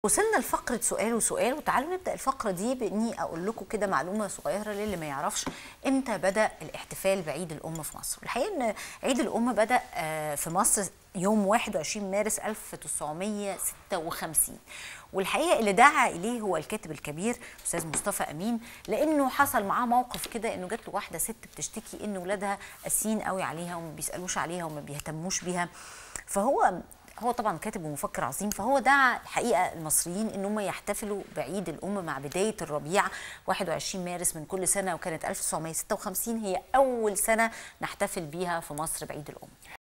وصلنا لفقرة سؤال وسؤال وتعالوا نبدأ الفقرة دي بإني أقول لكم كده معلومة صغيرة للي ما يعرفش إمتى بدأ الاحتفال بعيد الأم في مصر الحقيقة إن عيد الأم بدأ آه، في مصر يوم 21 مارس 1956 والحقيقة اللي دعا إليه هو الكاتب الكبير أستاذ مصطفى أمين لأنه حصل معاه موقف كده إنه جات له واحدة ست بتشتكي إن ولادها قاسيين قوي عليها وما بيسألوش عليها وما بيهتموش بيها فهو هو طبعا كاتب ومفكر عظيم فهو دعا الحقيقه المصريين ان هم يحتفلوا بعيد الام مع بدايه الربيع 21 مارس من كل سنه وكانت 1956 هي اول سنه نحتفل بيها في مصر بعيد الام